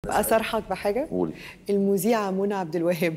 اصرحك بحاجه قولي المذيعه منى عبد الوهاب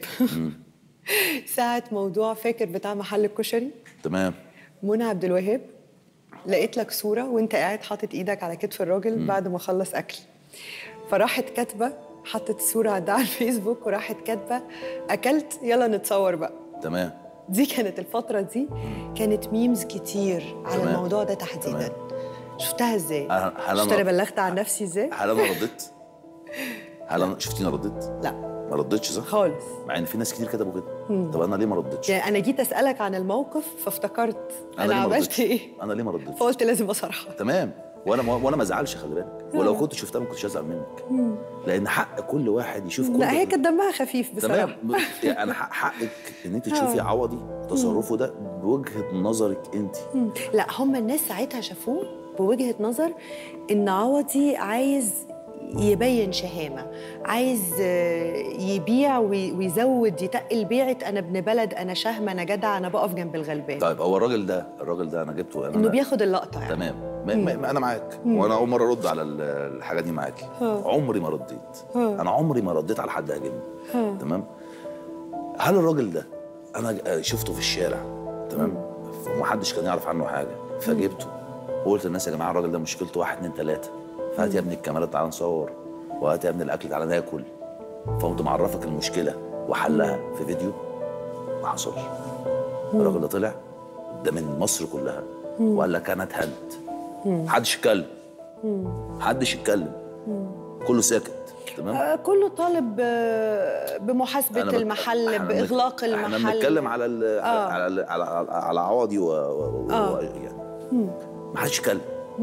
ساعه موضوع فاكر بتاع محل الكشري تمام منى عبد الوهاب لقيت لك صوره وانت قاعد حاطط ايدك على كتف الراجل بعد ما خلص اكل فراحت كاتبه حطت الصوره ده على الفيسبوك وراحت كاتبه اكلت يلا نتصور بقى تمام دي كانت الفتره دي كانت ميمز كتير على تمام. الموضوع ده تحديدا تمام. شفتها ازاي أنا- هل شفت أنا- انا بلغت عن نفسي ازاي هل انا رديت؟ هل انا شفتيني رديت؟ لا ما رديتش صح؟ خالص مع ان في ناس كتير كتبوا كده طب انا ليه ما رديتش؟ يعني انا جيت اسالك عن الموقف فافتكرت انا, ليه ما عملت رديتش؟ ايه انا ليه ما رديتش؟ فقلت لازم اصارحك تمام وانا ما وانا ما ازعلش خلي بالك ولو كنت شفتها ما كنتش ازعل منك لان حق كل واحد يشوف كل لا هي كانت دمها خفيف بصراحه تمام ب- يعني انا حق- حقك ان انت تشوفي عوضي تصرفه ده بوجهه نظرك انت لا هم الناس ساعتها شافوه بوجهه نظر ان عوضي عايز يبين شهامه عايز آه، يبيع وي- ويزود يتقل بيعه انا ابن بلد انا شهم انا جدع انا بقف جنب الغلبان طيب هو الراجل ده الراجل ده انا جبته انا انه بياخد اللقطه يعني تمام ما ما ما انا معاك وانا اول مره ارد على ال- الحاجه دي معاكي عمري ما رديت انا عمري ما رديت على حد هاجمني تمام هل الراجل ده انا شفته في الشارع تمام ومحدش كان يعرف عنه حاجه فجبته وقلت للناس يا جماعه الراجل ده مشكلته واحد اتنين تلاته فهات يا ابني الكاميرا تعالى نصور وهات يا ابني الاكل تعالى ناكل فقمت معرفك المشكله وحلها في فيديو ما حصلش الراجل ده طلع ده من مصر كلها وقال لك انا اتهنت محدش يتكلم محدش يتكلم كله ساكت تمام آه، كله طالب آه، بمحاسبه أنا بت- المحل إحنا بنك- باغلاق المحل احنا بنتكلم على ال آه. على ال على على, على عوضي و, و, آه. و يعني ما حدش يتكلم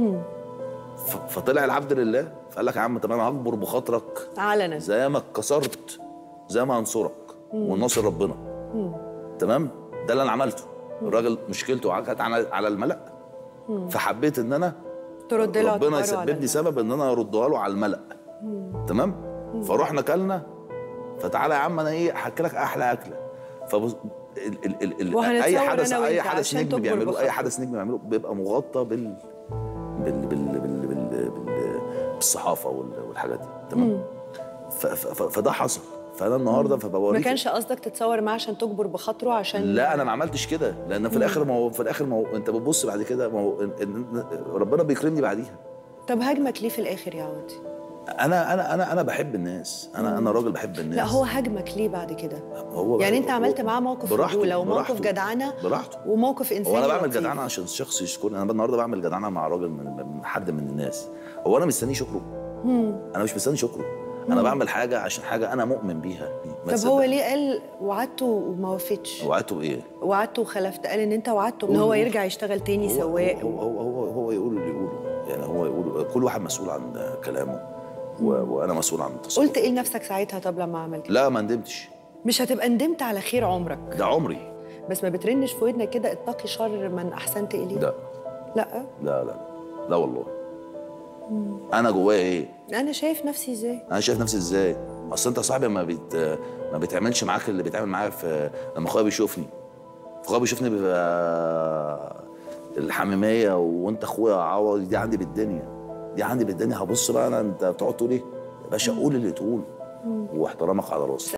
ف- فطلع العبد لله فقال لك يا عم طب انا هكبر بخاطرك علنا زي ما اتكسرت زي ما هنصرك ونصر ربنا تمام ده اللي انا عملته الراجل مشكلته كانت على على الملأ فحبيت ان انا ترد له ربنا اعتباره على يسبب لي سبب ان انا اردها له على الملأ تمام فروحنا كلنا فتعالى يا عم انا ايه احكي لك احلى اكله فبص ال ال ال ال وهنتصور اي حدث أنا اي وأنت حدث عشان نجم تكبر بيعمله اي بخاطره. حدث نجم بيعمله بيبقى مغطى بال بال بال بال بال بال بالصحافه وال- والحاجات دي تمام ف- ف- ف- فده حصل فانا النهارده ما فبوريك كانش قصدك تتصور معاه عشان تجبر بخاطره عشان لا انا ما عملتش كده لان في الاخر ما هو في الاخر ما هو انت بتبص بعد كده ما هو إن- إن- ربنا بيكرمني بعديها طب هاجمك ليه في الاخر يا عودي انا انا انا انا بحب الناس انا انا راجل بحب الناس لا هو هاجمك ليه بعد كده هو يعني انت هو- عملت معاه موقف براحته- رجوله وموقف براحته- جدعنه براحته وموقف انساني هو انا بعمل لطيف. جدعنه عشان الشخص يشكرني انا النهارده بعمل جدعنه مع راجل من من حد من الناس هو انا مستني شكره انا مش مستني شكره انا بعمل حاجه عشان حاجه انا مؤمن بيها ما طب هو تصدق. ليه قال وعدته وما وافقش وقعته بايه وعدته وخلفت قال ان انت وعدته ان قول- هو قول. يرجع يشتغل تاني هو سواق هو هو هو, هو يقول اللي يقوله يعني هو يقول كل واحد مسؤول عن كلامه و... وانا مسؤول عن تصرفي قلت ايه لنفسك ساعتها طب لما عمل كده لا ما ندمتش مش هتبقى ندمت على خير عمرك ده عمري بس ما بترنش في ودنك كده اتقي شر من احسنت اليه لا لا لا لا لا والله انا جوايا ايه انا شايف نفسي ازاي انا شايف نفسي ازاي اصل انت يا صاحبي ما بيت ما بيتعملش معاك اللي بيتعمل معايا في لما اخويا بيشوفني اخويا بيشوفني بيبقى الحميميه وانت اخويا عوض دي عندي بالدنيا دي عندي بالدنيا هبص بقى انا انت بتقعد تقول ايه يا باشا قول اللي تقول واحترامك على راسي